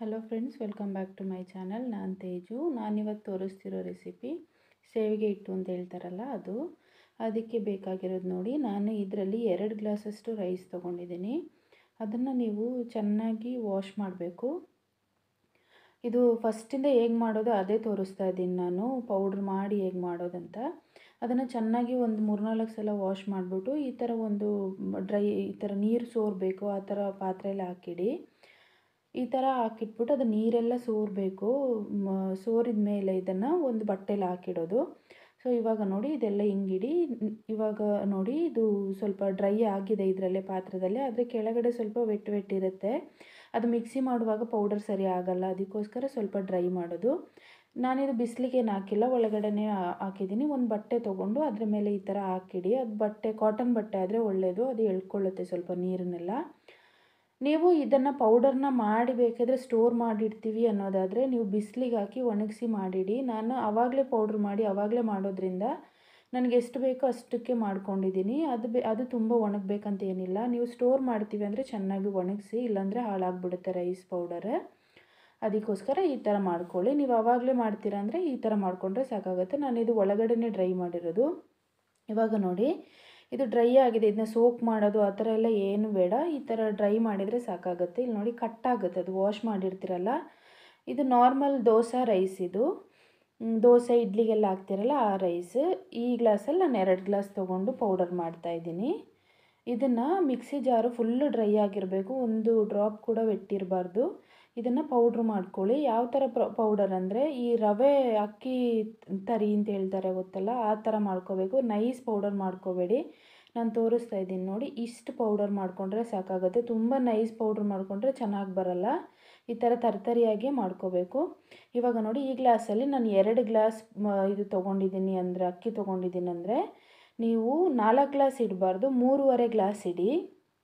hello friends welcome back to my channel ನಾನು ತೇಜು ನಾನಿವತ್ತು ತೋರಿಸ್ತಿರೋ recipe ಸೇವಿಗೆ ಹಿಟ್ಟು ಅಂತ ಹೇಳ್ತಾರಲ್ಲ ಅದು ಅದಕ್ಕೆ ಬೇಕಾಗಿರೋದು ನೋಡಿ ನಾನು ಇದರಲ್ಲಿ ಎರಡು ಗ್ಲಾಸಷ್ಟು ರೈಸ್ ತೊಗೊಂಡಿದ್ದೀನಿ ಅದನ್ನು ನೀವು ಚೆನ್ನಾಗಿ ವಾಶ್ ಮಾಡಬೇಕು ಇದು ಫಸ್ಟಿಂದ ಹೇಗೆ ಮಾಡೋದು ಅದೇ ತೋರಿಸ್ತಾ ಇದ್ದೀನಿ ನಾನು ಪೌಡ್ರ್ ಮಾಡಿ ಹೇಗೆ ಮಾಡೋದಂತ ಅದನ್ನು ಚೆನ್ನಾಗಿ ಒಂದು ಮೂರ್ನಾಲ್ಕು ಸಲ ವಾಶ್ ಮಾಡಿಬಿಟ್ಟು ಈ ಥರ ಒಂದು ಡ್ರೈ ಈ ಥರ ನೀರು ಸೋರಬೇಕು ಆ ಥರ ಪಾತ್ರೆಯಲ್ಲಿ ಹಾಕಿಡಿ ಈ ಥರ ಹಾಕಿಟ್ಬಿಟ್ಟು ಅದು ನೀರೆಲ್ಲ ಸೋರಬೇಕು ಸೋರಿದ ಮೇಲೆ ಇದನ್ನು ಒಂದು ಬಟ್ಟೆಲಿ ಹಾಕಿಡೋದು ಸೊ ಇವಾಗ ನೋಡಿ ಇದೆಲ್ಲ ಹಿಂಗಿಡಿ ಇವಾಗ ನೋಡಿ ಇದು ಸ್ವಲ್ಪ ಡ್ರೈ ಆಗಿದೆ ಇದರಲ್ಲೇ ಪಾತ್ರದಲ್ಲಿ ಆದರೆ ಕೆಳಗಡೆ ಸ್ವಲ್ಪ ವೆಟ್ ವೆಟ್ ಇರುತ್ತೆ ಅದು ಮಿಕ್ಸಿ ಮಾಡುವಾಗ ಪೌಡರ್ ಸರಿ ಆಗಲ್ಲ ಅದಕ್ಕೋಸ್ಕರ ಸ್ವಲ್ಪ ಡ್ರೈ ಮಾಡೋದು ನಾನಿದು ಬಿಸಿಲಿಗೆ ಏನು ಹಾಕಿಲ್ಲ ಒಳಗಡೆನೇ ಹಾಕಿದ್ದೀನಿ ಒಂದು ಬಟ್ಟೆ ತೊಗೊಂಡು ಅದ್ರ ಮೇಲೆ ಈ ಥರ ಹಾಕಿಡಿ ಅದು ಬಟ್ಟೆ ಕಾಟನ್ ಬಟ್ಟೆ ಆದರೆ ಒಳ್ಳೆಯದು ಅದು ಎಳ್ಕೊಳ್ಳುತ್ತೆ ಸ್ವಲ್ಪ ನೀರನ್ನೆಲ್ಲ ನೀವು ಇದನ್ನು ಪೌಡರ್ನ ಮಾಡಿ ಬೇಕಾದರೆ ಸ್ಟೋರ್ ಮಾಡಿಡ್ತೀವಿ ಅನ್ನೋದಾದರೆ ನೀವು ಬಿಸಿಲಿಗೆ ಹಾಕಿ ಒಣಗಿಸಿ ಮಾಡಿಡಿ ನಾನು ಆವಾಗಲೇ ಪೌಡ್ರ್ ಮಾಡಿ ಆವಾಗಲೇ ಮಾಡೋದ್ರಿಂದ ನನಗೆ ಎಷ್ಟು ಬೇಕೋ ಅಷ್ಟಕ್ಕೆ ಮಾಡ್ಕೊಂಡಿದ್ದೀನಿ ಅದು ಬೆ ಅದು ತುಂಬ ಒಣಗಬೇಕಂತ ಏನಿಲ್ಲ ನೀವು ಸ್ಟೋರ್ ಮಾಡ್ತೀವಿ ಅಂದರೆ ಚೆನ್ನಾಗಿ ಒಣಗಿಸಿ ಇಲ್ಲಾಂದರೆ ಹಾಳಾಗ್ಬಿಡುತ್ತೆ ರೈಸ್ ಪೌಡರ್ ಅದಕ್ಕೋಸ್ಕರ ಈ ಥರ ಮಾಡ್ಕೊಳ್ಳಿ ನೀವು ಆವಾಗಲೇ ಮಾಡ್ತೀರಾ ಅಂದರೆ ಈ ಥರ ಮಾಡಿಕೊಂಡ್ರೆ ಸಾಕಾಗುತ್ತೆ ನಾನು ಇದು ಒಳಗಡೆನೇ ಡ್ರೈ ಮಾಡಿರೋದು ಇವಾಗ ನೋಡಿ ಇದು ಡ್ರೈ ಆಗಿದೆ ಇದನ್ನ ಸೋಪ್ ಮಾಡೋದು ಆ ಥರ ಎಲ್ಲ ಏನು ಬೇಡ ಈ ಥರ ಡ್ರೈ ಮಾಡಿದರೆ ಸಾಕಾಗುತ್ತೆ ಇಲ್ಲಿ ನೋಡಿ ಕಟ್ಟಾಗುತ್ತೆ ಅದು ವಾಶ್ ಮಾಡಿರ್ತೀರಲ್ಲ ಇದು ನಾರ್ಮಲ್ ದೋಸೆ ರೈಸ್ ಇದು ದೋಸೆ ಇಡ್ಲಿಗೆಲ್ಲ ಹಾಕ್ತಿರಲ್ಲ ಆ ರೈಸ್ ಈ ಗ್ಲಾಸಲ್ಲಿ ನಾನು ಎರಡು ಗ್ಲಾಸ್ ತೊಗೊಂಡು ಪೌಡರ್ ಮಾಡ್ತಾಯಿದ್ದೀನಿ ಇದನ್ನು ಮಿಕ್ಸಿ ಜಾರು ಫುಲ್ಲು ಡ್ರೈ ಆಗಿರಬೇಕು ಒಂದು ಡ್ರಾಪ್ ಕೂಡ ವೆಟ್ಟಿರಬಾರ್ದು ಇದನ್ನು ಪೌಡ್ರ್ ಮಾಡ್ಕೊಳ್ಳಿ ಯಾವ ಥರ ಪೌಡರ್ ಅಂದರೆ ಈ ರವೆ ಅಕ್ಕಿ ತರಿ ಅಂತ ಹೇಳ್ತಾರೆ ಗೊತ್ತಲ್ಲ ಆ ಥರ ಮಾಡ್ಕೋಬೇಕು ನೈಸ್ ಪೌಡರ್ ಮಾಡ್ಕೋಬೇಡಿ ನಾನು ತೋರಿಸ್ತಾ ಇದ್ದೀನಿ ನೋಡಿ ಇಷ್ಟು ಪೌಡರ್ ಮಾಡಿಕೊಂಡ್ರೆ ಸಾಕಾಗುತ್ತೆ ತುಂಬ ನೈಸ್ ಪೌಡ್ರ್ ಮಾಡಿಕೊಂಡ್ರೆ ಚೆನ್ನಾಗಿ ಬರಲ್ಲ ಈ ಥರ ತರ್ತರಿಯಾಗಿ ಮಾಡ್ಕೋಬೇಕು ಇವಾಗ ನೋಡಿ ಈ ಗ್ಲಾಸಲ್ಲಿ ನಾನು ಎರಡು ಗ್ಲಾಸ್ ಇದು ತೊಗೊಂಡಿದ್ದೀನಿ ಅಂದರೆ ಅಕ್ಕಿ ತೊಗೊಂಡಿದ್ದೀನಿ ಅಂದರೆ ನೀವು ನಾಲ್ಕು ಗ್ಲಾಸ್ ಇಡಬಾರ್ದು ಮೂರುವರೆ ಗ್ಲಾಸ್ ಇಡಿ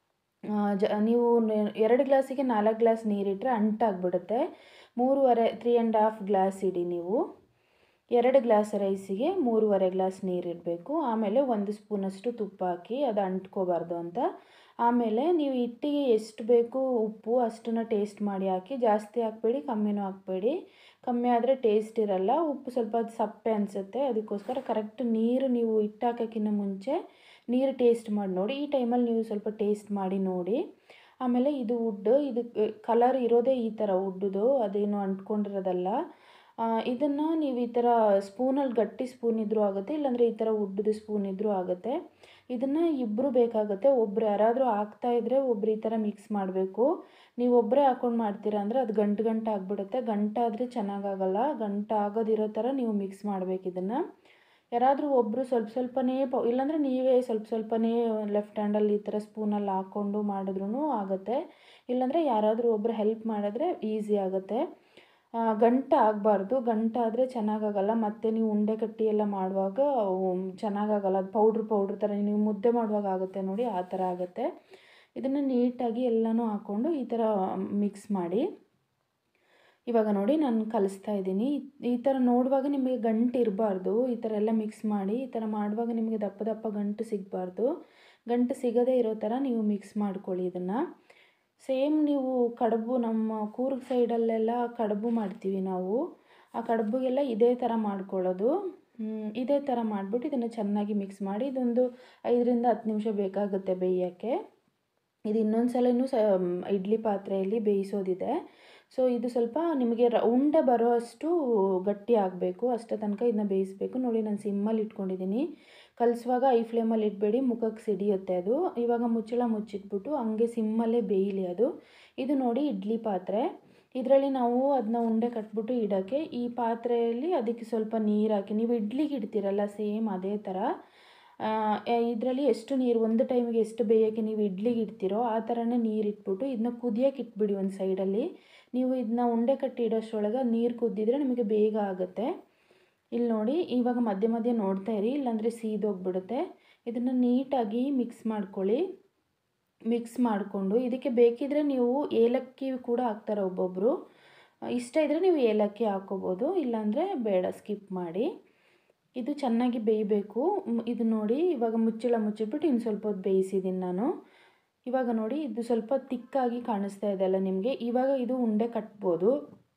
ಜ ನೀವು ಎರಡು ಗ್ಲಾಸಿಗೆ ನಾಲ್ಕು ಗ್ಲಾಸ್ ನೀರಿಟ್ಟರೆ ಅಂಟಾಗ್ಬಿಡುತ್ತೆ ಮೂರುವರೆ ತ್ರೀ ಆ್ಯಂಡ್ ಹಾಫ್ ಗ್ಲಾಸ್ ಇಡಿ ನೀವು ಎರಡು ಗ್ಲಾಸ್ ರೈಸಿಗೆ ಮೂರುವರೆ ಗ್ಲಾಸ್ ನೀರಿಡಬೇಕು ಆಮೇಲೆ ಒಂದು ಸ್ಪೂನಷ್ಟು ತುಪ್ಪ ಹಾಕಿ ಅದು ಅಂಟ್ಕೋಬಾರ್ದು ಅಂತ ಆಮೇಲೆ ನೀವು ಹಿಟ್ಟಿಗೆ ಎಷ್ಟು ಬೇಕು ಉಪ್ಪು ಅಷ್ಟನ್ನು ಟೇಸ್ಟ್ ಮಾಡಿ ಹಾಕಿ ಜಾಸ್ತಿ ಹಾಕಬೇಡಿ ಕಮ್ಮಿನೂ ಹಾಕಬೇಡಿ ಕಮ್ಮಿ ಆದರೆ ಟೇಸ್ಟ್ ಇರಲ್ಲ ಉಪ್ಪು ಸ್ವಲ್ಪ ಸಪ್ಪೆ ಅನಿಸುತ್ತೆ ಅದಕ್ಕೋಸ್ಕರ ಕರೆಕ್ಟ್ ನೀರು ನೀವು ಹಿಟ್ಟು ಹಾಕೋಕ್ಕಿಂತ ಮುಂಚೆ ನೀರು ಟೇಸ್ಟ್ ಮಾಡಿ ನೋಡಿ ಈ ಟೈಮಲ್ಲಿ ನೀವು ಸ್ವಲ್ಪ ಟೇಸ್ಟ್ ಮಾಡಿ ನೋಡಿ ಆಮೇಲೆ ಇದು ವುಡ್ ಇದು ಕಲರ್ ಇರೋದೇ ಈ ಥರ ವುಡ್ದು ಅದೇನು ಅಂಟ್ಕೊಂಡಿರೋದಲ್ಲ ಇದನ್ನು ನೀವು ಈ ಥರ ಸ್ಪೂನಲ್ಲಿ ಗಟ್ಟಿ ಸ್ಪೂನ್ ಇದ್ದರೂ ಆಗುತ್ತೆ ಇಲ್ಲಾಂದರೆ ಈ ಥರ ಉಡ್ಡದು ಸ್ಪೂನ್ ಇದ್ದರೂ ಆಗುತ್ತೆ ಇದನ್ನು ಇಬ್ಬರು ಬೇಕಾಗುತ್ತೆ ಒಬ್ಬರು ಯಾರಾದರೂ ಹಾಕ್ತಾಯಿದ್ರೆ ಒಬ್ರು ಈ ಥರ ಮಿಕ್ಸ್ ಮಾಡಬೇಕು ನೀವು ಒಬ್ಬರೇ ಹಾಕ್ಕೊಂಡು ಮಾಡ್ತೀರಾ ಅಂದರೆ ಅದು ಗಂಟು ಗಂಟು ಆಗಿಬಿಡುತ್ತೆ ಗಂಟಾದರೆ ಚೆನ್ನಾಗಾಗಲ್ಲ ಗಂಟು ಆಗೋದಿರೋ ಥರ ನೀವು ಮಿಕ್ಸ್ ಮಾಡಬೇಕು ಇದನ್ನು ಯಾರಾದರೂ ಒಬ್ಬರು ಸ್ವಲ್ಪ ಸ್ವಲ್ಪನೇ ಪ ಇಲ್ಲಾಂದರೆ ನೀವೇ ಸ್ವಲ್ಪ ಸ್ವಲ್ಪನೇ ಲೆಫ್ಟ್ ಹ್ಯಾಂಡಲ್ಲಿ ಈ ಥರ ಸ್ಪೂನಲ್ಲಿ ಹಾಕ್ಕೊಂಡು ಮಾಡಿದ್ರೂ ಆಗುತ್ತೆ ಇಲ್ಲಾಂದರೆ ಯಾರಾದರೂ ಒಬ್ಬರು ಹೆಲ್ಪ್ ಮಾಡಿದ್ರೆ ಈಸಿ ಆಗುತ್ತೆ ಗಂಟು ಆಗಬಾರ್ದು ಗಂಟಾದರೆ ಚೆನ್ನಾಗಾಗಲ್ಲ ಮತ್ತು ನೀವು ಉಂಡೆ ಕಟ್ಟಿ ಎಲ್ಲ ಮಾಡುವಾಗ ಚೆನ್ನಾಗಾಗಲ್ಲ ಅದು ಪೌಡ್ರ್ ಪೌಡ್ರ್ ಥರ ನೀವು ಮುದ್ದೆ ಮಾಡುವಾಗ ಆಗುತ್ತೆ ನೋಡಿ ಆ ಥರ ಆಗುತ್ತೆ ಇದನ್ನು ನೀಟಾಗಿ ಎಲ್ಲನೂ ಹಾಕ್ಕೊಂಡು ಈ ಥರ ಮಿಕ್ಸ್ ಮಾಡಿ ಇವಾಗ ನೋಡಿ ನಾನು ಕಲಿಸ್ತಾ ಇದ್ದೀನಿ ಈ ಥರ ನೋಡುವಾಗ ನಿಮಗೆ ಗಂಟು ಇರಬಾರ್ದು ಈ ಥರ ಎಲ್ಲ ಮಿಕ್ಸ್ ಮಾಡಿ ಈ ಥರ ಮಾಡುವಾಗ ನಿಮಗೆ ದಪ್ಪ ದಪ್ಪ ಗಂಟು ಸಿಗಬಾರ್ದು ಗಂಟು ಸಿಗದೇ ಇರೋ ಥರ ನೀವು ಮಿಕ್ಸ್ ಮಾಡ್ಕೊಳ್ಳಿ ಇದನ್ನು ಸೇಮ್ ನೀವು ಕಡುಬು ನಮ್ಮ ಕೂರ್ಗ್ ಸೈಡಲ್ಲೆಲ್ಲ ಕಡುಬು ಮಾಡ್ತೀವಿ ನಾವು ಆ ಕಡುಬಿಗೆಲ್ಲ ಇದೇ ಥರ ಮಾಡ್ಕೊಳ್ಳೋದು ಇದೇ ಥರ ಮಾಡಿಬಿಟ್ಟು ಇದನ್ನು ಚೆನ್ನಾಗಿ ಮಿಕ್ಸ್ ಮಾಡಿ ಇದೊಂದು ಐದರಿಂದ ಹತ್ತು ನಿಮಿಷ ಬೇಕಾಗುತ್ತೆ ಬೇಯೋಕ್ಕೆ ಇದು ಇನ್ನೊಂದು ಸಲನೂ ಸ ಇಡ್ಲಿ ಪಾತ್ರೆಯಲ್ಲಿ ಬೇಯಿಸೋದಿದೆ ಸೊ ಇದು ಸ್ವಲ್ಪ ನಿಮಗೆ ರ ಉಂಡೆ ಬರೋ ಅಷ್ಟು ಗಟ್ಟಿ ಆಗಬೇಕು ಅಷ್ಟೇ ತನಕ ಇದನ್ನ ಬೇಯಿಸಬೇಕು ನೋಡಿ ನಾನು ಸಿಮ್ಮಲ್ಲಿ ಇಟ್ಕೊಂಡಿದ್ದೀನಿ ಕಲಿಸುವಾಗ ಐ ಫ್ಲೇಮಲ್ಲಿ ಇಡಬೇಡಿ ಮುಖಕ್ಕೆ ಸಿಡಿಯುತ್ತೆ ಅದು ಇವಾಗ ಮುಚ್ಚಳ ಮುಚ್ಚಿಟ್ಬಿಟ್ಟು ಹಂಗೆ ಸಿಮ್ಮಲ್ಲೇ ಬೇಯಲಿ ಅದು ಇದು ನೋಡಿ ಇಡ್ಲಿ ಪಾತ್ರೆ ಇದರಲ್ಲಿ ನಾವು ಅದನ್ನ ಉಂಡೆ ಕಟ್ಬಿಟ್ಟು ಇಡೋಕ್ಕೆ ಈ ಪಾತ್ರೆಯಲ್ಲಿ ಅದಕ್ಕೆ ಸ್ವಲ್ಪ ನೀರು ಹಾಕಿ ನೀವು ಇಡ್ಲಿಗೆ ಇಡ್ತೀರಲ್ಲ ಸೇಮ್ ಅದೇ ಥರ ಇದರಲ್ಲಿ ಎಷ್ಟು ನೀರು ಒಂದು ಟೈಮಿಗೆ ಎಷ್ಟು ಬೇಯೋಕ್ಕೆ ನೀವು ಇಡ್ಲಿಗೆ ಇಡ್ತೀರೋ ಆ ಥರನೇ ನೀರು ಇಟ್ಬಿಟ್ಟು ಇದನ್ನ ಕುದಿಯೋಕೆ ಇಟ್ಬಿಡಿ ಒಂದು ಸೈಡಲ್ಲಿ ನೀವು ಇದನ್ನ ಉಂಡೆ ಕಟ್ಟಿ ಇಡೋಷ್ಟರೊಳಗೆ ನೀರು ಕುದ್ದಿದ್ರೆ ನಿಮಗೆ ಬೇಗ ಆಗುತ್ತೆ ಇಲ್ಲಿ ನೋಡಿ ಇವಾಗ ಮಧ್ಯೆ ಮಧ್ಯೆ ನೋಡ್ತಾ ಇರಿ ಇಲ್ಲಾಂದರೆ ಸೀದೋಗ್ಬಿಡುತ್ತೆ ಇದನ್ನು ನೀಟಾಗಿ ಮಿಕ್ಸ್ ಮಾಡ್ಕೊಳ್ಳಿ ಮಿಕ್ಸ್ ಮಾಡಿಕೊಂಡು ಇದಕ್ಕೆ ಬೇಕಿದ್ರೆ ನೀವು ಏಲಕ್ಕಿ ಕೂಡ ಹಾಕ್ತಾರೆ ಒಬ್ಬೊಬ್ಬರು ಇಷ್ಟ ಇದ್ದರೆ ನೀವು ಏಲಕ್ಕಿ ಹಾಕ್ಕೋಬೋದು ಇಲ್ಲಾಂದರೆ ಬೇಡ ಸ್ಕಿಪ್ ಮಾಡಿ ಇದು ಚೆನ್ನಾಗಿ ಬೇಯಬೇಕು ಇದು ನೋಡಿ ಇವಾಗ ಮುಚ್ಚಳ ಮುಚ್ಚಿಬಿಟ್ಟು ಇನ್ನು ಸ್ವಲ್ಪ ಹೊತ್ತು ಬೇಯಿಸಿದ್ದೀನಿ ನಾನು ಇವಾಗ ನೋಡಿ ಇದು ಸ್ವಲ್ಪ ತಿಕ್ಕಾಗಿ ಕಾಣಿಸ್ತಾ ಇದೆ ಅಲ್ಲ ನಿಮಗೆ ಇವಾಗ ಇದು ಉಂಡೆ ಕಟ್ಬೋದು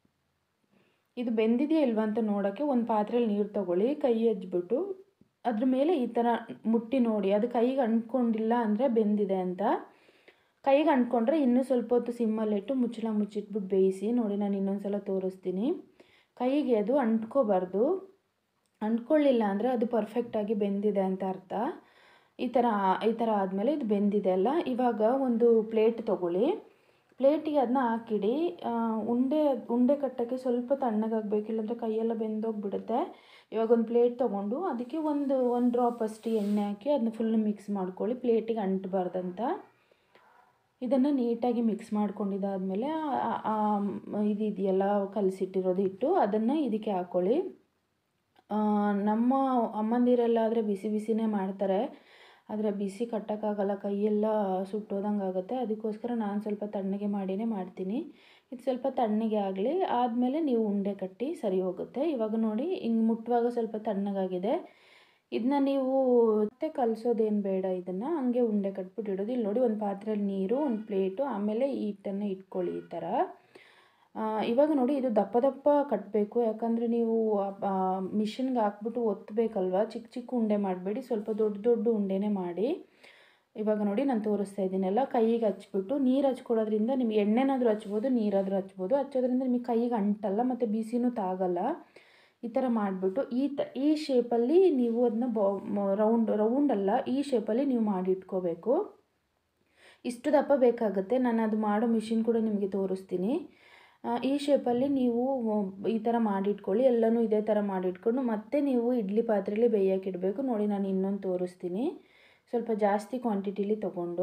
ಇದು ಬೆಂದಿದೆಯಾ ಇಲ್ವಾ ಅಂತ ನೋಡೋಕ್ಕೆ ಒಂದು ಪಾತ್ರೆಯಲ್ಲಿ ನೀರು ತೊಗೊಳ್ಳಿ ಕೈ ಹಚ್ಬಿಟ್ಟು ಅದ್ರ ಮೇಲೆ ಈ ಥರ ಮುಟ್ಟಿ ನೋಡಿ ಅದು ಕೈಗೆ ಅಂಟ್ಕೊಂಡಿಲ್ಲ ಅಂದರೆ ಬೆಂದಿದೆ ಅಂತ ಕೈಗೆ ಅಂಟ್ಕೊಂಡ್ರೆ ಇನ್ನೂ ಸ್ವಲ್ಪ ಹೊತ್ತು ಸಿಮ್ಮಲ್ಲಿಟ್ಟು ಮುಚ್ಚಳ ಮುಚ್ಚಿಟ್ಬಿಟ್ಟು ಬೇಯಿಸಿ ನೋಡಿ ನಾನು ಇನ್ನೊಂದು ಸಲ ತೋರಿಸ್ತೀನಿ ಕೈಗೆ ಅದು ಅಂಟ್ಕೋಬಾರ್ದು ಅಂಟ್ಕೊಳ್ಳಿಲ್ಲ ಅಂದರೆ ಅದು ಪರ್ಫೆಕ್ಟಾಗಿ ಬೆಂದಿದೆ ಅಂತ ಅರ್ಥ ಈ ಥರ ಈ ಥರ ಆದಮೇಲೆ ಇದು ಬೆಂದಿದೆ ಅಲ್ಲ ಇವಾಗ ಒಂದು ಪ್ಲೇಟ್ ತೊಗೊಳ್ಳಿ ಪ್ಲೇಟಿಗೆ ಅದನ್ನ ಹಾಕಿಡಿ ಉಂಡೆ ಉಂಡೆ ಕಟ್ಟೋಕ್ಕೆ ಸ್ವಲ್ಪ ತಣ್ಣಗಾಗಬೇಕು ಇಲ್ಲಾಂದರೆ ಕೈಯೆಲ್ಲ ಬೆಂದೋಗ್ಬಿಡುತ್ತೆ ಇವಾಗ ಒಂದು ಪ್ಲೇಟ್ ತೊಗೊಂಡು ಅದಕ್ಕೆ ಒಂದು ಒಂದು ಡ್ರಾಪ್ ಅಷ್ಟು ಎಣ್ಣೆ ಹಾಕಿ ಅದನ್ನ ಫುಲ್ ಮಿಕ್ಸ್ ಮಾಡ್ಕೊಳ್ಳಿ ಪ್ಲೇಟಿಗೆ ಅಂಟಬಾರ್ದಂತ ಇದನ್ನು ನೀಟಾಗಿ ಮಿಕ್ಸ್ ಮಾಡ್ಕೊಂಡಿದ್ದಾದಮೇಲೆ ಇದು ಇದೆಯಲ್ಲ ಕಲಸಿಟ್ಟಿರೋದು ಇಟ್ಟು ಅದನ್ನು ಇದಕ್ಕೆ ಹಾಕ್ಕೊಳ್ಳಿ ನಮ್ಮ ಅಮ್ಮಂದಿರೆಲ್ಲಾದರೆ ಬಿಸಿ ಬಿಸಿನೇ ಮಾಡ್ತಾರೆ ಆದರೆ ಬಿಸಿ ಕಟ್ಟೋಕ್ಕಾಗಲ್ಲ ಕೈಯೆಲ್ಲ ಸುಟ್ಟೋದಂಗೆ ಆಗುತ್ತೆ ಅದಕ್ಕೋಸ್ಕರ ನಾನು ಸ್ವಲ್ಪ ತಣ್ಣಗೆ ಮಾಡಿನೇ ಮಾಡ್ತೀನಿ ಇದು ಸ್ವಲ್ಪ ತಣ್ಣಗೆ ಆಗಲಿ ಆದಮೇಲೆ ನೀವು ಉಂಡೆ ಕಟ್ಟಿ ಸರಿ ಹೋಗುತ್ತೆ ಇವಾಗ ನೋಡಿ ಹಿಂಗೆ ಮುಟ್ಟುವಾಗ ಸ್ವಲ್ಪ ತಣ್ಣಗಾಗಿದೆ ಇದನ್ನ ನೀವು ಮತ್ತೆ ಕಲಸೋದೇನು ಬೇಡ ಇದನ್ನು ಹಂಗೆ ಉಂಡೆ ಕಟ್ಬಿಟ್ಟು ಇಡೋದು ಇಲ್ಲಿ ನೋಡಿ ಒಂದು ಪಾತ್ರೆಯಲ್ಲಿ ನೀರು ಒಂದು ಪ್ಲೇಟು ಆಮೇಲೆ ಈ ಹಿಟ್ಟನ್ನು ಇಟ್ಕೊಳ್ಳಿ ಈ ಥರ ಇವಾಗ ನೋಡಿ ಇದು ದಪ್ಪ ದಪ್ಪ ಕಟ್ಟಬೇಕು ಯಾಕಂದರೆ ನೀವು ಮಿಷಿನ್ಗೆ ಹಾಕ್ಬಿಟ್ಟು ಒತ್ತಬೇಕಲ್ವ ಚಿಕ್ಕ ಚಿಕ್ಕ ಉಂಡೆ ಮಾಡಬೇಡಿ ಸ್ವಲ್ಪ ದೊಡ್ಡ ದೊಡ್ಡ ಉಂಡೆನೇ ಮಾಡಿ ಇವಾಗ ನೋಡಿ ನಾನು ತೋರಿಸ್ತಾ ಇದ್ದೀನಲ್ಲ ಕೈಗೆ ಹಚ್ಬಿಟ್ಟು ನೀರು ಹಚ್ಕೊಳ್ಳೋದ್ರಿಂದ ನಿಮ್ಗೆ ಎಣ್ಣೆನಾದರೂ ಹಚ್ಬೋದು ನೀರಾದರೂ ಹಚ್ಬೋದು ಹಚ್ಚೋದ್ರಿಂದ ನಿಮಗೆ ಕೈಗೆ ಅಂಟಲ್ಲ ಮತ್ತು ಬಿಸಿನೂ ತಾಗಲ್ಲ ಈ ಥರ ಮಾಡಿಬಿಟ್ಟು ಈ ತ ಈ ಶೇಪಲ್ಲಿ ನೀವು ಅದನ್ನ ಬಾ ರೌಂಡ್ ರೌಂಡ್ ಅಲ್ಲ ಈ ಶೇಪಲ್ಲಿ ನೀವು ಮಾಡಿಟ್ಕೋಬೇಕು ಇಷ್ಟು ದಪ್ಪ ಬೇಕಾಗುತ್ತೆ ನಾನು ಅದು ಮಾಡೋ ಮಿಷಿನ್ ಕೂಡ ನಿಮಗೆ ತೋರಿಸ್ತೀನಿ ಈ ಶೇಪಲ್ಲಿ ನೀವು ಈ ಥರ ಮಾಡಿಟ್ಕೊಳ್ಳಿ ಎಲ್ಲನೂ ಇದೇ ಥರ ಮಾಡಿಟ್ಕೊಂಡು ಮತ್ತೆ ನೀವು ಇಡ್ಲಿ ಪಾತ್ರೆಯಲ್ಲಿ ಬೇಯಕ್ಕೆ ಇಡಬೇಕು ನೋಡಿ ನಾನು ಇನ್ನೊಂದು ತೋರಿಸ್ತೀನಿ ಸ್ವಲ್ಪ ಜಾಸ್ತಿ ಕ್ವಾಂಟಿಟಿಲಿ ತೊಗೊಂಡು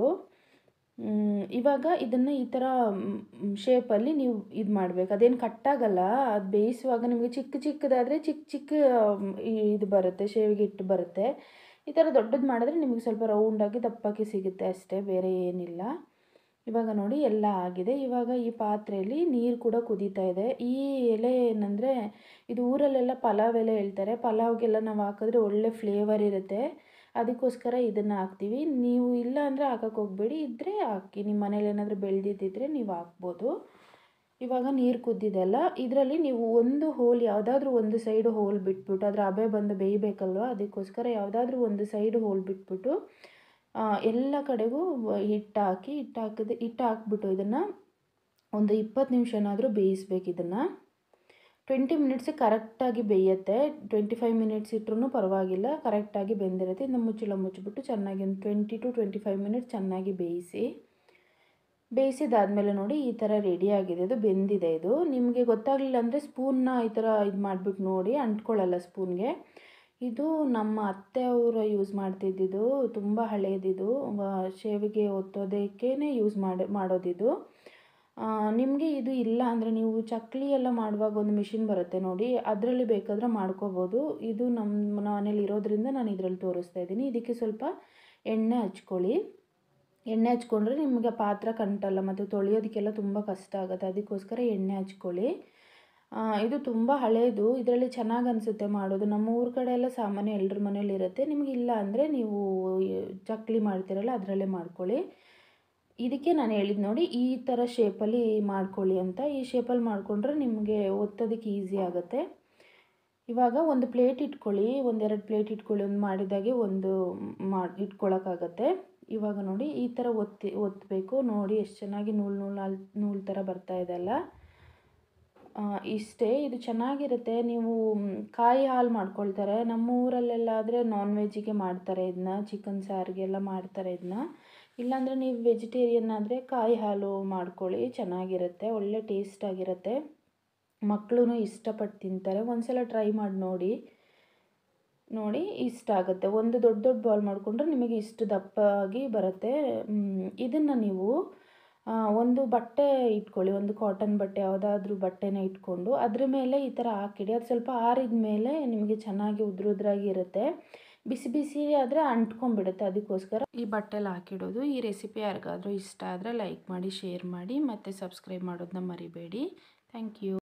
ಇವಾಗ ಇದನ್ನು ಈ ಥರ ಶೇಪಲ್ಲಿ ನೀವು ಇದು ಮಾಡಬೇಕು ಅದೇನು ಕಟ್ಟಾಗಲ್ಲ ಅದು ಬೇಯಿಸುವಾಗ ನಿಮಗೆ ಚಿಕ್ಕ ಚಿಕ್ಕದಾದರೆ ಚಿಕ್ಕ ಚಿಕ್ಕ ಇದು ಬರುತ್ತೆ ಶೇವಿಗೆ ಹಿಟ್ಟು ಬರುತ್ತೆ ಈ ಥರ ದೊಡ್ಡದು ಮಾಡಿದ್ರೆ ನಿಮಗೆ ಸ್ವಲ್ಪ ರೌಂಡಾಗಿ ದಪ್ಪಕ್ಕೆ ಸಿಗುತ್ತೆ ಅಷ್ಟೇ ಬೇರೆ ಏನಿಲ್ಲ ಇವಾಗ ನೋಡಿ ಎಲ್ಲ ಆಗಿದೆ ಇವಾಗ ಈ ಪಾತ್ರೆಯಲ್ಲಿ ನೀರು ಕೂಡ ಕುದೀತಾ ಇದೆ ಈ ಎಲೆ ಏನಂದರೆ ಇದು ಊರಲ್ಲೆಲ್ಲ ಪಲಾವ್ ಎಲೆ ಹೇಳ್ತಾರೆ ಪಲಾವ್ಗೆಲ್ಲ ನಾವು ಹಾಕಿದ್ರೆ ಒಳ್ಳೆ ಫ್ಲೇವರ್ ಇರುತ್ತೆ ಅದಕ್ಕೋಸ್ಕರ ಇದನ್ನು ಹಾಕ್ತೀವಿ ನೀವು ಇಲ್ಲ ಅಂದರೆ ಹಾಕಕ್ಕೆ ಹೋಗಬೇಡಿ ಇದ್ದರೆ ಹಾಕಿ ನಿಮ್ಮ ಮನೇಲಿ ಏನಾದರೂ ಬೆಳೆದಿದ್ದಿದ್ರೆ ನೀವು ಹಾಕ್ಬೋದು ಇವಾಗ ನೀರು ಕುದ್ದಿದೆಲ್ಲ ಇದರಲ್ಲಿ ನೀವು ಒಂದು ಹೋಲ್ ಯಾವುದಾದ್ರೂ ಒಂದು ಸೈಡು ಹೋಲ್ ಬಿಟ್ಬಿಟ್ಟು ಅದರ ಹಬೆ ಬಂದು ಬೇಯಬೇಕಲ್ವ ಅದಕ್ಕೋಸ್ಕರ ಯಾವುದಾದ್ರೂ ಒಂದು ಸೈಡು ಹೋಲ್ ಬಿಟ್ಬಿಟ್ಟು ಎಲ್ಲ ಕಡೆಗೂ ಹಿಟ್ಟು ಹಾಕಿ ಹಿಟ್ಟು ಹಾಕಿದ ಹಿಟ್ಟು ಹಾಕ್ಬಿಟ್ಟು ಇದನ್ನು ಒಂದು ಇಪ್ಪತ್ತು ನಿಮಿಷನಾದರೂ ಬೇಯಿಸ್ಬೇಕು ಇದನ್ನು ಟ್ವೆಂಟಿ ಮಿನಿಟ್ಸ್ ಕರೆಕ್ಟಾಗಿ ಬೇಯುತ್ತೆ ಟ್ವೆಂಟಿ ಫೈವ್ ಮಿನಿಟ್ಸ್ ಇಟ್ರೂ ಪರವಾಗಿಲ್ಲ ಕರೆಕ್ಟಾಗಿ ಬೆಂದಿರುತ್ತೆ ಇನ್ನು ಮುಚ್ಚಳ ಮುಚ್ಚಿಬಿಟ್ಟು ಚೆನ್ನಾಗಿ ಒಂದು twenty to twenty five minutes ಚೆನ್ನಾಗಿ ಬೇಯಿಸಿ ಬೇಯಿಸಿದಾದ್ಮೇಲೆ ನೋಡಿ ಈ ಥರ ರೆಡಿಯಾಗಿದೆ ಇದು ಬೆಂದಿದೆ ಇದು ನಿಮಗೆ ಗೊತ್ತಾಗಲಿಲ್ಲ ಅಂದರೆ ಸ್ಪೂನ್ನ ಈ ಥರ ಇದು ಮಾಡಿಬಿಟ್ಟು ನೋಡಿ ಅಂಟ್ಕೊಳ್ಳಲ್ಲ ಸ್ಪೂನ್ಗೆ ಇದು ನಮ್ಮ ಅತ್ತೆ ಅವರು ಯೂಸ್ ಮಾಡ್ತಿದ್ದಿದ್ದು ತುಂಬ ಹಳೇದಿದು ಶೇವಿಗೆ ಒತ್ತೋದಕ್ಕೇ ಯೂಸ್ ಮಾಡಿ ಮಾಡೋದಿದು ನಿಮಗೆ ಇದು ಇಲ್ಲ ಅಂದರೆ ನೀವು ಚಕ್ಲಿ ಎಲ್ಲ ಮಾಡುವಾಗ ಒಂದು ಮಿಷಿನ್ ಬರುತ್ತೆ ನೋಡಿ ಅದರಲ್ಲಿ ಬೇಕಾದರೆ ಮಾಡ್ಕೋಬೋದು ಇದು ನಮ್ಮ ಮನೇಲಿ ಇರೋದ್ರಿಂದ ನಾನು ಇದರಲ್ಲಿ ತೋರಿಸ್ತಾ ಇದ್ದೀನಿ ಇದಕ್ಕೆ ಸ್ವಲ್ಪ ಎಣ್ಣೆ ಹಚ್ಕೊಳ್ಳಿ ಎಣ್ಣೆ ಹಚ್ಕೊಂಡ್ರೆ ನಿಮಗೆ ಪಾತ್ರ ಕಂಟಲ್ಲ ಮತ್ತು ತೊಳೆಯೋದಕ್ಕೆಲ್ಲ ತುಂಬ ಕಷ್ಟ ಆಗುತ್ತೆ ಅದಕ್ಕೋಸ್ಕರ ಎಣ್ಣೆ ಹಚ್ಕೊಳ್ಳಿ ಇದು ತುಂಬ ಹಳೇದು ಇದರಲ್ಲಿ ಚೆನ್ನಾಗಿ ಅನಿಸುತ್ತೆ ಮಾಡೋದು ನಮ್ಮ ಊರ ಕಡೆ ಎಲ್ಲ ಸಾಮಾನ್ಯ ಎಲ್ಲರ ಮನೇಲಿ ಇರುತ್ತೆ ನಿಮಗೆ ಇಲ್ಲ ಅಂದರೆ ನೀವು ಚಕ್ಲಿ ಮಾಡ್ತೀರಲ್ಲ ಅದರಲ್ಲೇ ಮಾಡ್ಕೊಳ್ಳಿ ಇದಕ್ಕೆ ನಾನು ಹೇಳಿದ್ದು ನೋಡಿ ಈ ಥರ ಶೇಪಲ್ಲಿ ಮಾಡ್ಕೊಳ್ಳಿ ಅಂತ ಈ ಶೇಪಲ್ಲಿ ಮಾಡಿಕೊಂಡ್ರೆ ನಿಮಗೆ ಒತ್ತೋದಕ್ಕೆ ಈಸಿ ಆಗುತ್ತೆ ಇವಾಗ ಒಂದು ಪ್ಲೇಟ್ ಇಟ್ಕೊಳ್ಳಿ ಒಂದೆರಡು ಪ್ಲೇಟ್ ಇಟ್ಕೊಳ್ಳಿ ಒಂದು ಮಾಡಿದಾಗೆ ಒಂದು ಮಾಡಿ ಇಟ್ಕೊಳ್ಳೋಕ್ಕಾಗತ್ತೆ ಇವಾಗ ನೋಡಿ ಈ ಥರ ಒತ್ತಿ ಒತ್ತಬೇಕು ನೋಡಿ ಎಷ್ಟು ಚೆನ್ನಾಗಿ ನೂಲು ನೂಲು ನೂಲು ಥರ ಬರ್ತಾ ಇದೆಲ್ಲ ಇಷ್ಟೇ ಇದು ಚೆನ್ನಾಗಿರುತ್ತೆ ನೀವು ಕಾಯಿ ಹಾಲು ಮಾಡ್ಕೊಳ್ತಾರೆ ನಮ್ಮ ಊರಲ್ಲೆಲ್ಲ ಆದರೆ ನಾನ್ ವೆಜ್ಜಿಗೆ ಮಾಡ್ತಾರೆ ಇದನ್ನ ಚಿಕನ್ ಸಾರಿಗೆಲ್ಲ ಮಾಡ್ತಾರೆ ಇದನ್ನ ಇಲ್ಲಾಂದರೆ ನೀವು ವೆಜಿಟೇರಿಯನ್ ಆದರೆ ಕಾಯಿ ಹಾಲು ಮಾಡ್ಕೊಳ್ಳಿ ಚೆನ್ನಾಗಿರುತ್ತೆ ಒಳ್ಳೆ ಟೇಸ್ಟಾಗಿರುತ್ತೆ ಮಕ್ಕಳು ಇಷ್ಟಪಟ್ಟು ತಿಂತಾರೆ ಒಂದ್ಸಲ ಟ್ರೈ ಮಾಡಿ ನೋಡಿ ನೋಡಿ ಇಷ್ಟ ಆಗುತ್ತೆ ಒಂದು ದೊಡ್ಡ ದೊಡ್ಡ ಬಾಲ್ ಮಾಡಿಕೊಂಡ್ರೆ ನಿಮಗೆ ಇಷ್ಟು ದಪ್ಪಾಗಿ ಬರುತ್ತೆ ಇದನ್ನು ನೀವು ಒಂದು ಬಟ್ಟೆ ಇಟ್ಕೊಳ್ಳಿ ಒಂದು ಕಾಟನ್ ಬಟ್ಟೆ ಯಾವುದಾದ್ರೂ ಬಟ್ಟೆನ ಇಟ್ಕೊಂಡು ಅದ್ರ ಮೇಲೆ ಈ ಥರ ಹಾಕಿಡಿ ಅದು ಸ್ವಲ್ಪ ಆರಿದ ಮೇಲೆ ನಿಮಗೆ ಚೆನ್ನಾಗಿ ಉದ್ರ ಉದ್ರಾಗಿ ಇರುತ್ತೆ ಬಿಸಿ ಬಿಸಿ ಆದರೆ ಅಂಟ್ಕೊಂಡ್ಬಿಡುತ್ತೆ ಅದಕ್ಕೋಸ್ಕರ ಈ ಬಟ್ಟೆಲಿ ಹಾಕಿಡೋದು ಈ ರೆಸಿಪಿ ಯಾರಿಗಾದರೂ ಇಷ್ಟ ಆದರೆ ಲೈಕ್ ಮಾಡಿ ಶೇರ್ ಮಾಡಿ ಮತ್ತು ಸಬ್ಸ್ಕ್ರೈಬ್ ಮಾಡೋದನ್ನ ಮರಿಬೇಡಿ ಥ್ಯಾಂಕ್ ಯು